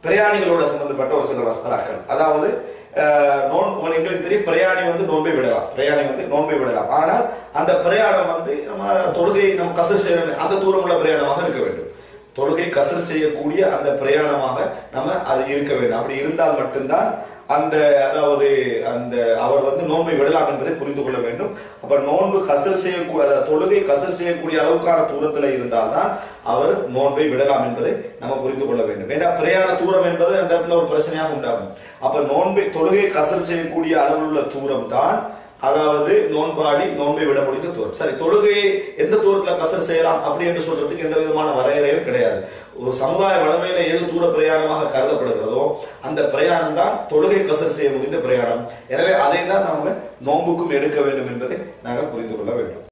பிரயாணிகளோட சம்பந்தப்பட்ட ஒரு சில மசாலாக்கள் அதாவது அஹ், நோன் உங்களுக்கு எங்களுக்கு தெரியும் பிரயாணி வந்து நோன்பை விடலாம் பிரயாணி வந்து நோன்பை விடலாம் ஆனால் அந்த பிரயாணம் வந்து நம்ம தொழுகை நம்ம கசர் செய்ய வேண்டும். அந்த தூரமுள்ள பிரயாணமாக இருக்க வேண்டும் தொழுகை கசர் செய்யக்கூடிய அந்த பிரயாணமாக நம்ம அது இருக்க வேண்டும் அப்படி இருந்தால் மட்டும்தான் அந்த அதாவது அந்த அவர் வந்து நோன்பை விடலாம் என்பதை புரிந்து கொள்ள வேண்டும் அப்ப நோன்பு கசர் செய்யக்கூடிய அதாவது தொழுகை கசர் செய்யக்கூடிய அளவுக்கான தூரத்துல இருந்தால்தான் அவர் நோன்பை விடலாம் என்பதை நம்ம புரிந்து கொள்ள வேண்டும் ஏன்னா பிரயாண தூரம் என்பது அந்த இடத்துல ஒரு பிரச்சனையாக உண்டாகும் அப்ப நோன்பை தொழுகை கசர் செய்யக்கூடிய அளவில் உள்ள தூரம் தான் அதாவது நோன்பாடி நோன்பை விட முடிந்த தூரம் சரி தொழுகையை எந்த தூரத்துல கசர் செய்யலாம் அப்படி என்று சொல்றதுக்கு எந்த விதமான வரையறையும் கிடையாது ஒரு சமுதாய வளமையில எது தூர பிரயாணமாக கருதப்படுகிறதோ அந்த பிரயாணம் தான் தொழுகை கசர் செய்ய முடிந்த பிரயாணம் எனவே அதை தான் நாம நோன்புக்கும் எடுக்க வேண்டும் என்பதை நாங்கள் புரிந்து கொள்ள வேண்டும்